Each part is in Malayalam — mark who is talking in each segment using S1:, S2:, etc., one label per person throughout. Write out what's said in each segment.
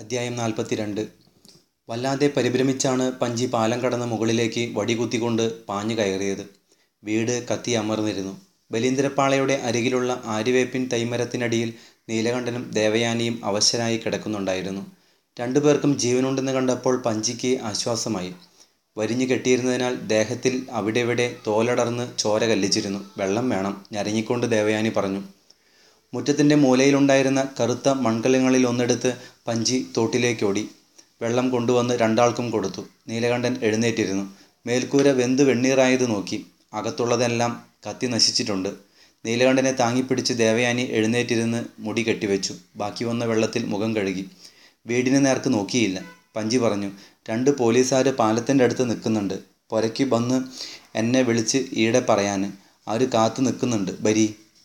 S1: അദ്ധ്യായം നാൽപ്പത്തിരണ്ട് വല്ലാതെ പരിഭ്രമിച്ചാണ് പഞ്ചി പാലം കടന്ന് മുകളിലേക്ക് വടികുത്തിക്കൊണ്ട് പാഞ്ഞു കയറിയത് വീട് കത്തി അമർന്നിരുന്നു ബലീന്ദ്രപ്പാളയുടെ അരികിലുള്ള ആര്യവേപ്പിൻ തൈമരത്തിനടിയിൽ നീലകണ്ഠനും ദേവയാനിയും അവശരായി കിടക്കുന്നുണ്ടായിരുന്നു രണ്ടുപേർക്കും ജീവനുണ്ടെന്ന് കണ്ടപ്പോൾ പഞ്ചിക്ക് ആശ്വാസമായി വരിഞ്ഞു കെട്ടിയിരുന്നതിനാൽ ദേഹത്തിൽ അവിടെവിടെ തോലടർന്ന് ചോര കല്ലിച്ചിരുന്നു വെള്ളം വേണം ഞരങ്ങിക്കൊണ്ട് ദേവയാനി പറഞ്ഞു മുറ്റത്തിൻ്റെ മൂലയിലുണ്ടായിരുന്ന കറുത്ത മൺകലങ്ങളിൽ ഒന്നെടുത്ത് പഞ്ചി തോട്ടിലേക്കോടി വെള്ളം കൊണ്ടുവന്ന് രണ്ടാൾക്കും കൊടുത്തു നീലകണ്ഠൻ എഴുന്നേറ്റിരുന്നു മേൽക്കൂര വെന്ത് വെണ്ണീറായത് നോക്കി അകത്തുള്ളതെല്ലാം കത്തി നശിച്ചിട്ടുണ്ട് നീലകണ്ഠനെ താങ്ങിപ്പിടിച്ച് ദേവയാനി എഴുന്നേറ്റിരുന്ന് മുടി കെട്ടിവെച്ചു ബാക്കി വന്ന വെള്ളത്തിൽ മുഖം കഴുകി വീടിന് നേർക്ക് നോക്കിയില്ല പഞ്ചി പറഞ്ഞു രണ്ട് പോലീസുകാർ പാലത്തിൻ്റെ അടുത്ത് നിൽക്കുന്നുണ്ട് പുരയ്ക്ക് വന്ന് എന്നെ വിളിച്ച് ഈടെ പറയാൻ അവർ കാത്തു നിൽക്കുന്നുണ്ട് ബരി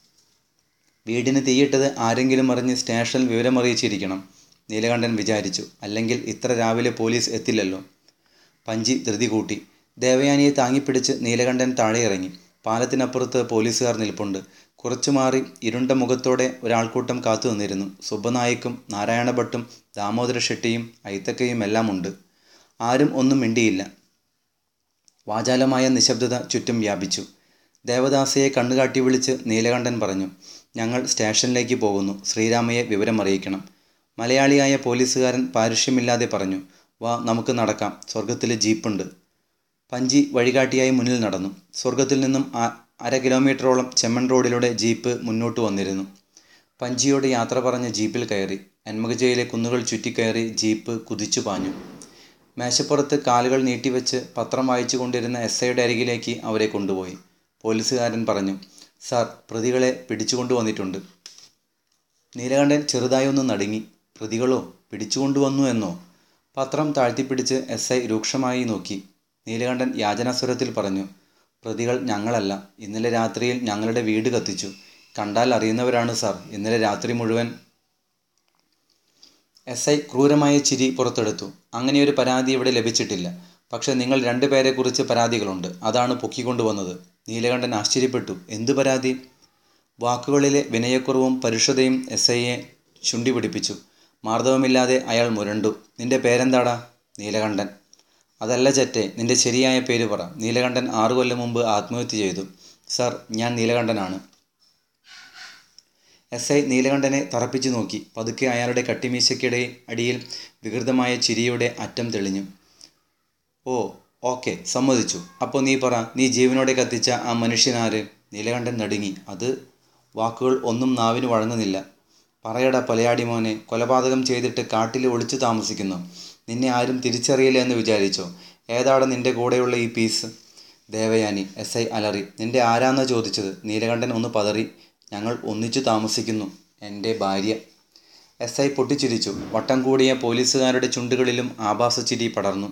S1: വീടിന് തീയിട്ടത് ആരെങ്കിലും അറിഞ്ഞ് സ്റ്റേഷനിൽ വിവരമറിയിച്ചിരിക്കണം നീലകണ്ഠൻ വിചാരിച്ചു അല്ലെങ്കിൽ ഇത്ര രാവിലെ പോലീസ് എത്തില്ലല്ലോ പഞ്ചി ധൃതി കൂട്ടി ദേവയാനിയെ താങ്ങിപ്പിടിച്ച് നീലകണ്ഠൻ താഴെ ഇറങ്ങി പാലത്തിനപ്പുറത്ത് പോലീസുകാർ നിൽപ്പുണ്ട് കുറച്ചു മാറി ഇരുണ്ട മുഖത്തോടെ ഒരാൾക്കൂട്ടം കാത്തു നിന്നിരുന്നു സുബ്ബനായിക്കും നാരായണഭട്ടും ദാമോദര ഷെട്ടിയും ഐത്തക്കയും എല്ലാം ഉണ്ട് ആരും ഒന്നും മിണ്ടിയില്ല വാചാലമായ നിശബ്ദത ചുറ്റും വ്യാപിച്ചു ദേവദാസയെ കണ്ണുകാട്ടി വിളിച്ച് നീലകണ്ഠൻ പറഞ്ഞു ഞങ്ങൾ സ്റ്റേഷനിലേക്ക് പോകുന്നു ശ്രീരാമയെ വിവരമറിയിക്കണം മലയാളിയായ പോലീസുകാരൻ പാരുഷ്യമില്ലാതെ പറഞ്ഞു വാ നമുക്ക് നടക്കാം സ്വർഗത്തിൽ ജീപ്പുണ്ട് പഞ്ചി വഴികാട്ടിയായി മുന്നിൽ നടന്നു സ്വർഗത്തിൽ നിന്നും അര കിലോമീറ്ററോളം ചെമ്മൺ റോഡിലൂടെ ജീപ്പ് മുന്നോട്ട് വന്നിരുന്നു പഞ്ചിയോട് യാത്ര പറഞ്ഞ ജീപ്പിൽ കയറി എന്മകജയിലെ കുന്നുകൾ ചുറ്റിക്കയറി ജീപ്പ് കുതിച്ചു പാഞ്ഞു മേശപ്പുറത്ത് കാലുകൾ നീട്ടിവെച്ച് പത്രം വായിച്ചു കൊണ്ടിരുന്ന എസ് ഐയുടെ അരികിലേക്ക് അവരെ കൊണ്ടുപോയി പോലീസുകാരൻ പറഞ്ഞു സാർ പ്രതികളെ പിടിച്ചുകൊണ്ടുവന്നിട്ടുണ്ട് നീലകണ്ഠൻ ചെറുതായി ഒന്ന് നടുങ്ങി പ്രതികളോ പിടിച്ചുകൊണ്ടുവന്നു എന്നോ പത്രം താഴ്ത്തിപ്പിടിച്ച് എസ് ഐ രൂക്ഷമായി നോക്കി നീലകണ്ഠൻ യാചനാസ്വരത്തിൽ പറഞ്ഞു പ്രതികൾ ഞങ്ങളല്ല ഇന്നലെ രാത്രിയിൽ ഞങ്ങളുടെ വീട് കത്തിച്ചു കണ്ടാൽ അറിയുന്നവരാണ് സാർ ഇന്നലെ രാത്രി മുഴുവൻ എസ് ഐ ക്രൂരമായ ചിരി പുറത്തെടുത്തു അങ്ങനെയൊരു പരാതി ഇവിടെ ലഭിച്ചിട്ടില്ല പക്ഷെ നിങ്ങൾ രണ്ടുപേരെക്കുറിച്ച് പരാതികളുണ്ട് അതാണ് പൊക്കിക്കൊണ്ടുവന്നത് നീലകണ്ഠൻ ആശ്ചര്യപ്പെട്ടു എന്തു പരാതി വാക്കുകളിലെ വിനയക്കുറവും പരുഷതയും എസ് ഐയെ ചുണ്ടി പിടിപ്പിച്ചു മാർദ്ദവമില്ലാതെ അയാൾ മുരണ്ടു നിന്റെ പേരെന്താടാ നീലകണ്ഠൻ അതല്ല ചെറ്റെ നിന്റെ ശരിയായ പേര് പറ നീലകണ്ഠൻ ആറു കൊല്ലം മുമ്പ് ആത്മഹത്യ ചെയ്തു സർ ഞാൻ നീലകണ്ഠനാണ് എസ് ഐ നീലകണ്ഠനെ തറപ്പിച്ചു നോക്കി പതുക്കെ അയാളുടെ കട്ടിമീശയ്ക്കിടെ അടിയിൽ വികൃതമായ ചിരിയുടെ അറ്റം തെളിഞ്ഞു ഓ ഓക്കെ സമ്മതിച്ചു അപ്പോൾ നീ പറ നീ ജീവനോടെ കത്തിച്ച ആ മനുഷ്യനാര് നീലകണ്ഠൻ നടുങ്ങി അത് വാക്കുകൾ ഒന്നും നാവിന് വഴങ്ങുന്നില്ല പറയട പലയാടി മോനെ കൊലപാതകം ചെയ്തിട്ട് കാട്ടിൽ ഒളിച്ചു താമസിക്കുന്നു നിന്നെ ആരും തിരിച്ചറിയില്ല എന്ന് വിചാരിച്ചോ ഏതാണ് നിന്റെ കൂടെയുള്ള ഈ പീസ് ദേവയാനി എസ് ഐ അലറി നിന്റെ ആരാന്നാ ചോദിച്ചത് നീലകണ്ഠൻ ഒന്ന് പതറി ഞങ്ങൾ ഒന്നിച്ചു താമസിക്കുന്നു എൻ്റെ ഭാര്യ എസ് ഐ പൊട്ടിച്ചിരിച്ചു വട്ടം കൂടിയ പോലീസുകാരുടെ ചുണ്ടുകളിലും ആഭാസച്ചിരി പടർന്നു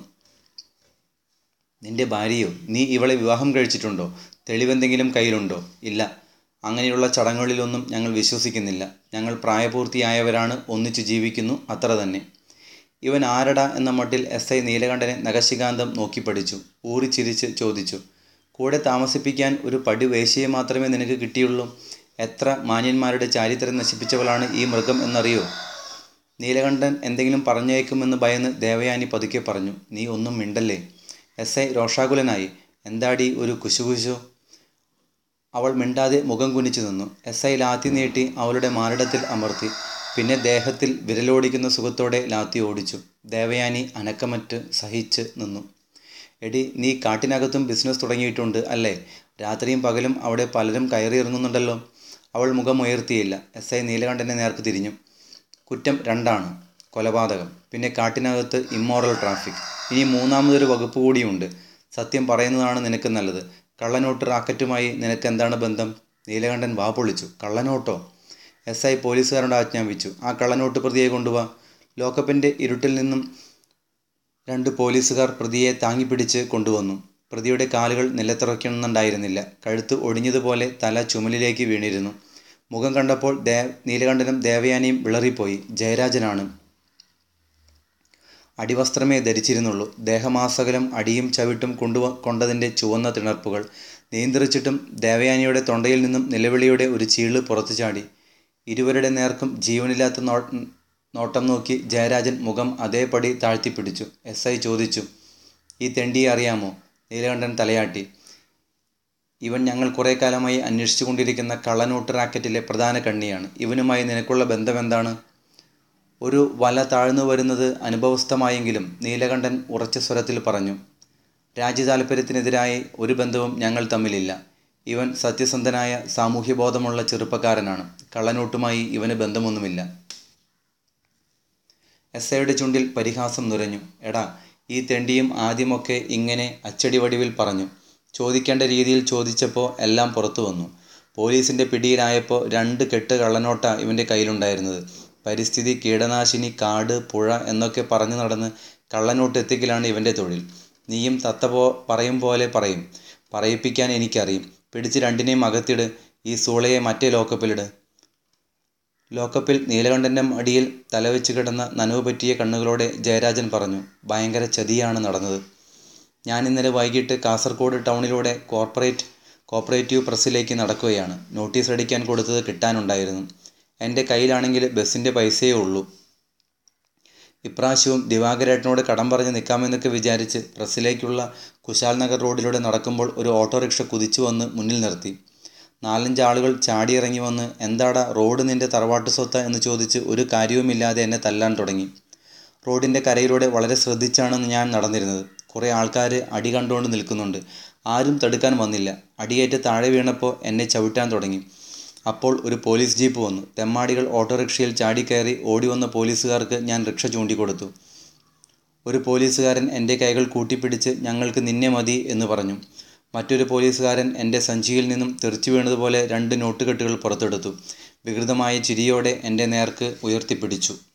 S1: നിന്റെ ഭാര്യയോ നീ ഇവളെ വിവാഹം കഴിച്ചിട്ടുണ്ടോ തെളിവെന്തെങ്കിലും കയ്യിലുണ്ടോ ഇല്ല അങ്ങനെയുള്ള ചടങ്ങുകളിലൊന്നും ഞങ്ങൾ വിശ്വസിക്കുന്നില്ല ഞങ്ങൾ പ്രായപൂർത്തിയായവരാണ് ഒന്നിച്ചു ജീവിക്കുന്നു അത്ര തന്നെ ഇവൻ ആരടാ എന്ന മട്ടിൽ എസ് ഐ നീലകണ്ഠനെ നഖശികാന്തം നോക്കി പഠിച്ചു ഊറിച്ചിരിച്ച് ചോദിച്ചു കൂടെ താമസിപ്പിക്കാൻ ഒരു പടി വേശ്യയെ മാത്രമേ നിനക്ക് കിട്ടിയുള്ളൂ എത്ര മാന്യന്മാരുടെ ചാരിത്രം നശിപ്പിച്ചവളാണ് ഈ മൃഗം എന്നറിയോ നീലകണ്ഠൻ എന്തെങ്കിലും പറഞ്ഞേക്കുമെന്ന് ഭയന്ന് ദേവയാനി പതുക്കെ പറഞ്ഞു നീ ഒന്നും മിണ്ടല്ലേ എസ് ഐ രോഷാകുലനായി എന്താടി ഒരു കുശുകുശു അവൾ മിണ്ടാതെ മുഖം കുനിച്ചു നിന്നു എസ് ഐ ലാത്തി നീട്ടി അവളുടെ മാറിടത്തിൽ അമർത്തി പിന്നെ ദേഹത്തിൽ വിരലോടിക്കുന്ന സുഖത്തോടെ ലാത്തി ഓടിച്ചു ദേവയാനി അനക്കമറ്റ് സഹിച്ച് നിന്നു എടി നീ കാട്ടിനകത്തും ബിസിനസ് തുടങ്ങിയിട്ടുണ്ട് അല്ലേ രാത്രിയും പകലും അവിടെ പലരും കയറി ഇറങ്ങുന്നുണ്ടല്ലോ അവൾ മുഖം ഉയർത്തിയില്ല എസ് ഐ നീലകണ്ഠനെ നേർക്ക് തിരിഞ്ഞു കുറ്റം രണ്ടാണ് കൊലപാതകം പിന്നെ കാട്ടിനകത്ത് ഇമ്മോറൽ ട്രാഫിക് ഇനി മൂന്നാമതൊരു വകുപ്പ് കൂടിയുണ്ട് സത്യം പറയുന്നതാണ് നിനക്ക് നല്ലത് കള്ളനോട്ട് റാക്കറ്റുമായി നിനക്ക് എന്താണ് ബന്ധം നീലകണ്ഠൻ വാ പൊളിച്ചു കള്ളനോട്ടോ എസ് ഐ പോലീസുകാരോട് ആജ്ഞാപിച്ചു ആ കള്ളനോട്ട് പ്രതിയെ കൊണ്ടുവാ ലോക്കപ്പിൻ്റെ ഇരുട്ടിൽ നിന്നും രണ്ട് പോലീസുകാർ പ്രതിയെ താങ്ങിപ്പിടിച്ച് കൊണ്ടുവന്നു പ്രതിയുടെ കാലുകൾ നിലത്തിറക്കുന്നുണ്ടായിരുന്നില്ല കഴുത്ത് ഒടിഞ്ഞതുപോലെ തല ചുമലിലേക്ക് വീണിരുന്നു മുഖം കണ്ടപ്പോൾ ദേ നീലകണ്ഠനും ദേവയാനിയും വിളറിപ്പോയി ജയരാജനാണ് അടിവസ്ത്രമേ ധരിച്ചിരുന്നുള്ളൂ ദേഹമാസകലം അടിയും ചവിട്ടും കൊണ്ടു കൊണ്ടതിൻ്റെ ചുവന്ന തിണർപ്പുകൾ നിയന്ത്രിച്ചിട്ടും ദേവയാനിയുടെ തൊണ്ടയിൽ നിന്നും നിലവിളിയുടെ ഒരു ചീള് പുറത്തു ചാടി ഇരുവരുടെ നേർക്കും ജീവനില്ലാത്ത നോ നോട്ടം നോക്കി ജയരാജൻ മുഖം അതേപടി താഴ്ത്തിപ്പിടിച്ചു എസ് ഐ ചോദിച്ചു ഈ തെണ്ടിയെ അറിയാമോ നീലകണ്ഠൻ തലയാട്ടി ഇവൻ ഞങ്ങൾ കുറേ കാലമായി അന്വേഷിച്ചു കൊണ്ടിരിക്കുന്ന കള്ളനോട്ട് റാക്കറ്റിലെ പ്രധാന കണ്ണിയാണ് ഇവനുമായി നിനക്കുള്ള ബന്ധമെന്താണ് ഒരു വല താഴ്ന്നു വരുന്നത് അനുഭവസ്ഥമായെങ്കിലും നീലകണ്ഠൻ ഉറച്ച സ്വരത്തിൽ പറഞ്ഞു രാജ്യതാൽപര്യത്തിനെതിരായി ഒരു ബന്ധവും ഞങ്ങൾ തമ്മിലില്ല ഇവൻ സത്യസന്ധനായ സാമൂഹ്യബോധമുള്ള ചെറുപ്പക്കാരനാണ് കള്ളനോട്ടുമായി ഇവന് ബന്ധമൊന്നുമില്ല എസ് ഐയുടെ ചുണ്ടിൽ പരിഹാസം നുരഞ്ഞു എടാ ഈ തെണ്ടിയും ആദ്യമൊക്കെ ഇങ്ങനെ അച്ചടി വടിവിൽ പറഞ്ഞു ചോദിക്കേണ്ട രീതിയിൽ ചോദിച്ചപ്പോൾ എല്ലാം പുറത്തു വന്നു പോലീസിൻ്റെ പിടിയിലായപ്പോൾ രണ്ട് കെട്ട് കള്ളനോട്ട ഇവൻ്റെ കയ്യിലുണ്ടായിരുന്നത് പരിസ്ഥിതി കീടനാശിനി കാട് പുഴ എന്നൊക്കെ പറഞ്ഞു നടന്ന് കള്ളനോട്ട് എത്തിക്കലാണ് ഇവൻ്റെ തൊഴിൽ നീയും തത്ത പോ പറയും പോലെ പറയും പറയിപ്പിക്കാൻ എനിക്കറിയും പിടിച്ച് രണ്ടിനെയും അകത്തിട് ഈ സൂളയെ മറ്റേ ലോക്കപ്പിലിട് ലോക്കപ്പിൽ നീലകണ്ഠൻ്റെ മടിയിൽ തലവെച്ച് കിടന്ന നനവ് പറ്റിയ കണ്ണുകളോടെ ജയരാജൻ പറഞ്ഞു ഭയങ്കര ചതിയാണ് നടന്നത് ഞാൻ ഇന്നലെ വൈകിട്ട് കാസർഗോഡ് ടൗണിലൂടെ കോർപ്പറേറ്റ് കോപ്പറേറ്റീവ് പ്രസ്സിലേക്ക് നടക്കുകയാണ് നോട്ടീസ് അടിക്കാൻ കൊടുത്തത് കിട്ടാനുണ്ടായിരുന്നു എൻ്റെ കയ്യിലാണെങ്കിൽ ബസ്സിൻ്റെ പൈസയേ ഉള്ളൂ ഇപ്രാവശ്യവും ദിവാകരേട്ടനോട് കടം പറഞ്ഞ് നിൽക്കാമെന്നൊക്കെ വിചാരിച്ച് പ്രസ്സിലേക്കുള്ള കുശാൽ നഗർ റോഡിലൂടെ നടക്കുമ്പോൾ ഒരു ഓട്ടോറിക്ഷ കുതിച്ചു വന്ന് മുന്നിൽ നിർത്തി നാലഞ്ച് ആളുകൾ ചാടിയിറങ്ങി വന്ന് എന്താടാ റോഡ് നിന്റെ തറവാട്ട് സ്വത്ത എന്ന് ചോദിച്ച് ഒരു കാര്യവുമില്ലാതെ എന്നെ തല്ലാൻ തുടങ്ങി റോഡിൻ്റെ കരയിലൂടെ വളരെ ശ്രദ്ധിച്ചാണ് ഞാൻ നടന്നിരുന്നത് കുറേ ആൾക്കാർ അടി കണ്ടുകൊണ്ട് നിൽക്കുന്നുണ്ട് ആരും തടുക്കാൻ വന്നില്ല അടിയേറ്റ് താഴെ വീണപ്പോൾ എന്നെ ചവിട്ടാൻ തുടങ്ങി അപ്പോൾ ഒരു പോലീസ് ജീപ്പ് വന്നു തെമ്മാടികൾ ഓട്ടോറിക്ഷയിൽ ചാടിക്കയറി ഓടി വന്ന പോലീസുകാർക്ക് ഞാൻ റിക്ഷ ചൂണ്ടിക്കൊടുത്തു ഒരു പോലീസുകാരൻ എൻ്റെ കൈകൾ കൂട്ടിപ്പിടിച്ച് ഞങ്ങൾക്ക് നിന്നെ മതി എന്ന് പറഞ്ഞു മറ്റൊരു പോലീസുകാരൻ എൻ്റെ സഞ്ചിയിൽ നിന്നും തെറിച്ചു വീണതുപോലെ രണ്ട് നോട്ടുകെട്ടുകൾ പുറത്തെടുത്തു വികൃതമായ ചിരിയോടെ എൻ്റെ നേർക്ക് ഉയർത്തിപ്പിടിച്ചു